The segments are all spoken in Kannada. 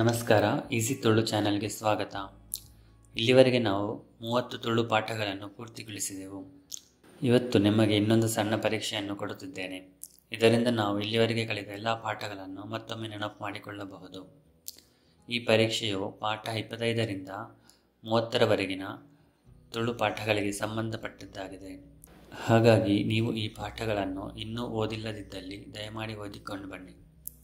ನಮಸ್ಕಾರ ಈಸಿ ತುಳು ಚಾನೆಲ್ಗೆ ಸ್ವಾಗತ ಇಲ್ಲಿವರೆಗೆ ನಾವು ಮೂವತ್ತು ತುಳು ಪಾಠಗಳನ್ನು ಪೂರ್ತಿಗೊಳಿಸಿದೆವು ಇವತ್ತು ನಿಮಗೆ ಇನ್ನೊಂದು ಸಣ್ಣ ಪರೀಕ್ಷೆಯನ್ನು ಕೊಡುತ್ತಿದ್ದೇನೆ ಇದರಿಂದ ನಾವು ಇಲ್ಲಿವರೆಗೆ ಕಲಿತ ಎಲ್ಲ ಪಾಠಗಳನ್ನು ಮತ್ತೊಮ್ಮೆ ನೆನಪು ಮಾಡಿಕೊಳ್ಳಬಹುದು ಈ ಪರೀಕ್ಷೆಯು ಪಾಠ ಇಪ್ಪತ್ತೈದರಿಂದ ಮೂವತ್ತರವರೆಗಿನ ತುಳು ಪಾಠಗಳಿಗೆ ಸಂಬಂಧಪಟ್ಟಿದ್ದಾಗಿದೆ ಹಾಗಾಗಿ ನೀವು ಈ ಪಾಠಗಳನ್ನು ಇನ್ನೂ ಓದಿಲ್ಲದಿದ್ದಲ್ಲಿ ದಯಮಾಡಿ ಓದಿಕೊಂಡು ಬನ್ನಿ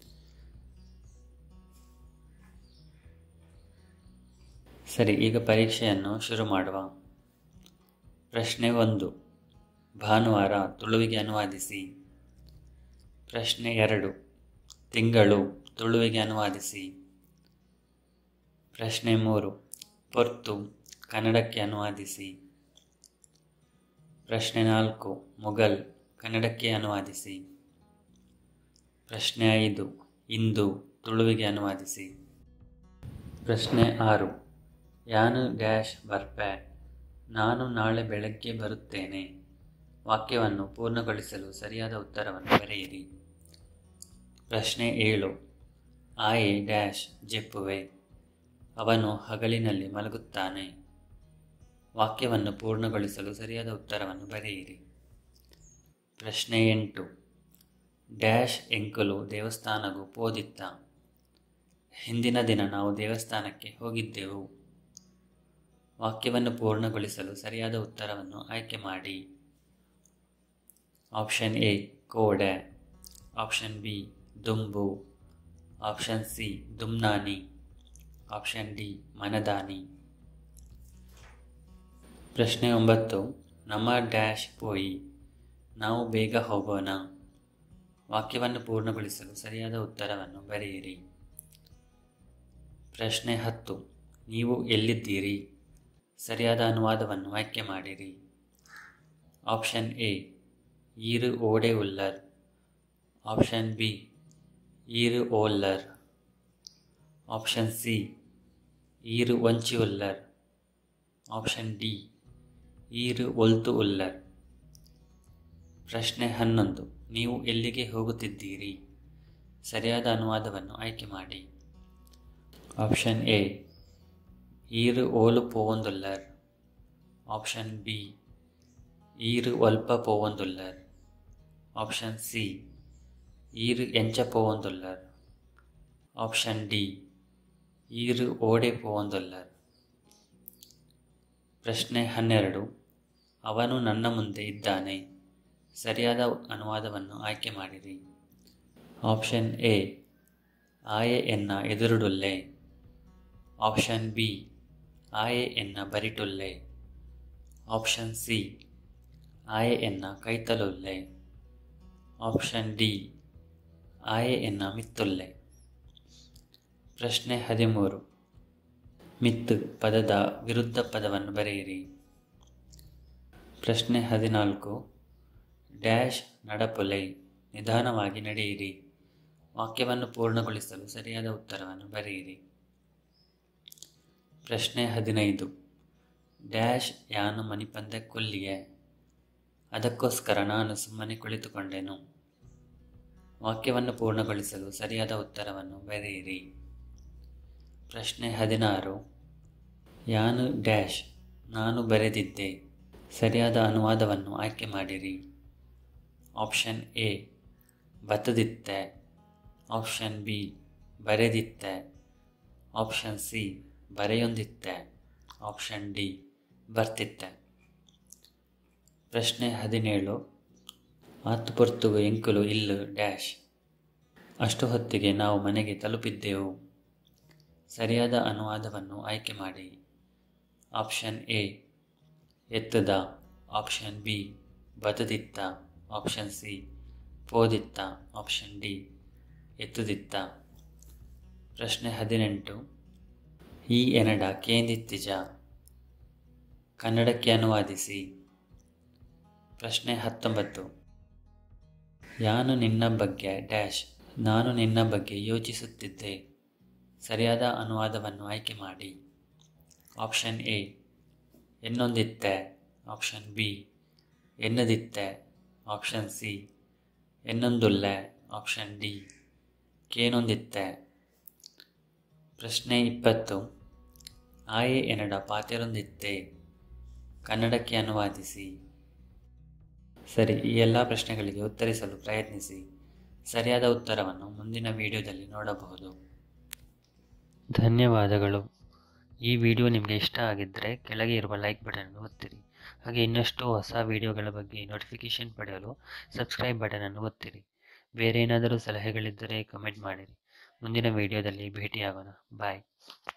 ಸರಿ ಈಗ ಪರೀಕ್ಷೆಯನ್ನು ಶುರು ಮಾಡುವ ಪ್ರಶ್ನೆ ಒಂದು ಭಾನುವಾರ ತುಳುವಿಗೆ ಅನುವಾದಿಸಿ ಪ್ರಶ್ನೆ ಎರಡು ತಿಂಗಳು ತುಳುವಿಗೆ ಅನುವಾದಿಸಿ ಪ್ರಶ್ನೆ ಮೂರು ಪೊರ್ತು ಕನ್ನಡಕ್ಕೆ ಅನುವಾದಿಸಿ ಪ್ರಶ್ನೆ ನಾಲ್ಕು ಮುಘಲ್ ಕನ್ನಡಕ್ಕೆ ಅನುವಾದಿಸಿ ಪ್ರಶ್ನೆ ಐದು ಇಂದು ತುಳುವಿಗೆ ಅನುವಾದಿಸಿ ಪ್ರಶ್ನೆ ಆರು ಯಾನು ಡ್ಯಾಶ್ ಬರ್ಪೆ ನಾನು ನಾಳೆ ಬೆಳಗ್ಗೆ ಬರುತ್ತೇನೆ ವಾಕ್ಯವನ್ನು ಪೂರ್ಣಗೊಳಿಸಲು ಸರಿಯಾದ ಉತ್ತರವನ್ನು ಬರೆಯಿರಿ ಪ್ರಶ್ನೆ ಏಳು ಆಯೆ ಡ್ಯಾಶ್ ಜೆಪ್ಪುವೆ ಅವನು ಹಗಲಿನಲ್ಲಿ ಮಲಗುತ್ತಾನೆ ವಾಕ್ಯವನ್ನು ಪೂರ್ಣಗೊಳಿಸಲು ಸರಿಯಾದ ಉತ್ತರವನ್ನು ಬರೆಯಿರಿ ಪ್ರಶ್ನೆ ಎಂಟು ಡ್ಯಾಶ್ ಎಂಕುಲು ದೇವಸ್ಥಾನಗೂ ಪೋದಿತ್ತ ಹಿಂದಿನ ದಿನ ನಾವು ದೇವಸ್ಥಾನಕ್ಕೆ ಹೋಗಿದ್ದೆವು ವಾಕ್ಯವನ್ನು ಪೂರ್ಣಗೊಳಿಸಲು ಸರಿಯಾದ ಉತ್ತರವನ್ನು ಆಯ್ಕೆ ಮಾಡಿ ಆಪ್ಷನ್ ಎ ಕೋಡೆ ಆಪ್ಷನ್ ಬಿ ದುಂಬು ಆಪ್ಷನ್ ಸಿ ದುಮ್ನಾನಿ ಆಪ್ಷನ್ ಡಿ ಮನದಾನಿ ಪ್ರಶ್ನೆ ಒಂಬತ್ತು ನಮ್ಮ ಡ್ಯಾಶ್ ಪೋಯಿ ನಾವು ಬೇಗ ಹೋಗೋಣ ವಾಕ್ಯವನ್ನು ಪೂರ್ಣಗೊಳಿಸಲು ಸರಿಯಾದ ಉತ್ತರವನ್ನು ಬರೆಯಿರಿ ಪ್ರಶ್ನೆ ಹತ್ತು ನೀವು ಎಲ್ಲಿದ್ದೀರಿ ಸರಿಯಾದ ಅನುವಾದವನ್ನು ಆಯ್ಕೆ ಮಾಡಿರಿ ಆಪ್ಷನ್ ಎ ಈರು ಓಡೆ ಉಲ್ಲರ್ ಆಪ್ಷನ್ ಬಿ ಈರು ಓಲ್ಲರ್ ಆಪ್ಷನ್ ಸಿ ಈರು ವಂಚಿ ಉಲ್ಲರ್ ಆಪ್ಷನ್ ಡಿ ಈರು ಒಲ್ತು ಉಲ್ಲರ್ ಪ್ರಶ್ನೆ ಹನ್ನೊಂದು ನೀವು ಎಲ್ಲಿಗೆ ಹೋಗುತ್ತಿದ್ದೀರಿ ಸರಿಯಾದ ಅನುವಾದವನ್ನು ಆಯ್ಕೆ ಮಾಡಿ ಆಪ್ಷನ್ ಎ ಈರು ಓಲು ಪೋವೊಂದುಲ್ಲರ್ ಆಪ್ಷನ್ ಬಿ ಈರು ಒಲ್ಪ ಪೋವೊಂದುಲ್ಲರ್ ಆಪ್ಷನ್ ಸಿ ಈರು ಎಂಚ ಪೋವೊಂದುಲ್ಲರ್ ಆಪ್ಷನ್ ಡಿ ಈರು ಓಡೆ ಪೋವೊಂದುಲ್ಲರ್ ಪ್ರಶ್ನೆ ಹನ್ನೆರಡು ಅವನು ನನ್ನ ಮುಂದೆ ಇದ್ದಾನೆ ಸರಿಯಾದ ಅನುವಾದವನ್ನು ಆಯ್ಕೆ ಮಾಡಿರಿ ಆಪ್ಷನ್ ಎ ಆಯೆ ಎನ್ನ ಎದುರುಡುಲ್ಲೆ ಆಪ್ಷನ್ ಬಿ ಆಯೆ ಎನ್ನ ಬರಿಟುಲ್ಲೆ ಆಪ್ಷನ್ ಸಿ ಆಯೆ ಎನ್ನ ಕೈತಲುಲ್ಲೆ ಆಪ್ಷನ್ ಡಿ ಆಯೆ ಎನ್ನ ಮಿತ್ತುಲ್ಲೆ ಪ್ರಶ್ನೆ ಹದಿಮೂರು ಮಿತ್ತು ಪದದ ವಿರುದ್ಧ ಪದವನ್ನು ಬರೆಯಿರಿ ಪ್ರಶ್ನೆ ಹದಿನಾಲ್ಕು ಡ್ಯಾಶ್ ನಡಪುಲೆ ನಿಧಾನವಾಗಿ ನಡೆಯಿರಿ ವಾಕ್ಯವನ್ನು ಪೂರ್ಣಗೊಳಿಸಲು ಸರಿಯಾದ ಉತ್ತರವನ್ನು ಬರೆಯಿರಿ ಪ್ರಶ್ನೆ ಹದಿನೈದು ಡ್ಯಾಶ್ ಯಾನು ಮಣಿಪಂದ ಕೊಲ್ಲಿಯೆ ಅದಕ್ಕೋಸ್ಕರ ನಾನು ಸುಮ್ಮನೆ ಕುಳಿತುಕೊಂಡೆನು ವಾಕ್ಯವನ್ನು ಪೂರ್ಣಗೊಳಿಸಲು ಸರಿಯಾದ ಉತ್ತರವನ್ನು ಬರೆಯಿರಿ ಪ್ರಶ್ನೆ ಹದಿನಾರು ಯಾನು ಡ್ಯಾಶ್ ನಾನು ಬರೆದಿದ್ದೆ ಸರಿಯಾದ ಅನುವಾದವನ್ನು ಆಯ್ಕೆ ಮಾಡಿರಿ ಆಪ್ಷನ್ ಎ ಬತ್ತದಿತ್ತೆ ಆಪ್ಷನ್ ಬಿ ಬರೆದಿತ್ತೆ ಆಪ್ಷನ್ ಸಿ ಬರೆಯೊಂದಿತ್ತೆ ಆಪ್ಷನ್ ಡಿ ಬರ್ತಿತ್ತೆ ಪ್ರಶ್ನೆ ಹದಿನೇಳು ಆತು ಪೊರ್ತುಗು ಎಂಕುಲು ಇಲ್ಲು ಡ್ಯಾಶ್ ಅಷ್ಟು ಹೊತ್ತಿಗೆ ನಾವು ಮನೆಗೆ ತಲುಪಿದ್ದೆವು ಸರಿಯಾದ ಅನುವಾದವನ್ನು ಆಯ್ಕೆ ಮಾಡಿ ಆಪ್ಷನ್ ಎ ಎತ್ತದ ಆಪ್ಷನ್ ಬಿ ಬದದಿತ್ತ ಆಪ್ಷನ್ ಸಿ ಪೋದಿತ್ತ ಆಪ್ಷನ್ ಡಿ ಎತ್ತುದಿತ್ತ ಪ್ರಶ್ನೆ ಹದಿನೆಂಟು ಈ ಎನಡ ಕೇಂದಿತ್ತಿಜ ಕನ್ನಡಕ್ಕೆ ಅನುವಾದಿಸಿ ಪ್ರಶ್ನೆ ಹತ್ತೊಂಬತ್ತು ಯಾನು ನಿನ್ನ ಬಗ್ಗೆ ಡ್ಯಾಶ್ ನಾನು ನಿನ್ನ ಬಗ್ಗೆ ಯೋಚಿಸುತ್ತಿದ್ದೆ ಸರಿಯಾದ ಅನುವಾದವನ್ನು ಆಯ್ಕೆ ಮಾಡಿ ಆಪ್ಷನ್ ಎ ಎನ್ನೊಂದಿತ್ತೆ ಆಪ್ಷನ್ ಬಿ ಎನ್ನದಿತ್ತೆ ಆಪ್ಷನ್ ಸಿ ಎನ್ನೊಂದುಲ್ಲೆ ಆಪ್ಷನ್ ಡಿ ಕೇನೊಂದಿತ್ತೆ ಪ್ರಶ್ನೆ ಇಪ್ಪತ್ತು ಆಯೆ ಎನಡ ಪಾತೆರೊಂದಿತ್ತೆ ಕನ್ನಡಕ್ಕೆ ಅನುವಾದಿಸಿ ಸರಿ ಈ ಎಲ್ಲ ಪ್ರಶ್ನೆಗಳಿಗೆ ಉತ್ತರಿಸಲು ಪ್ರಯತ್ನಿಸಿ ಸರಿಯಾದ ಉತ್ತರವನ್ನು ಮುಂದಿನ ವಿಡಿಯೋದಲ್ಲಿ ನೋಡಬಹುದು ಧನ್ಯವಾದಗಳು ಈ ವಿಡಿಯೋ ನಿಮಗೆ ಇಷ್ಟ ಆಗಿದ್ದರೆ ಕೆಳಗೆ ಇರುವ ಲೈಕ್ ಬಟನ್ ಒತ್ತಿರಿ ಹಾಗೆ ಇನ್ನಷ್ಟು ಹೊಸ ವಿಡಿಯೋಗಳ ಬಗ್ಗೆ ನೋಟಿಫಿಕೇಷನ್ ಪಡೆಯಲು ಸಬ್ಸ್ಕ್ರೈಬ್ ಬಟನನ್ನು ಒತ್ತಿರಿ ಬೇರೆ ಏನಾದರೂ ಸಲಹೆಗಳಿದ್ದರೆ ಕಮೆಂಟ್ ಮಾಡಿರಿ ಮುಂದಿನ ವಿಡಿಯೋದಲ್ಲಿ ಭೇಟಿಯಾಗೋಣ ಬಾಯ್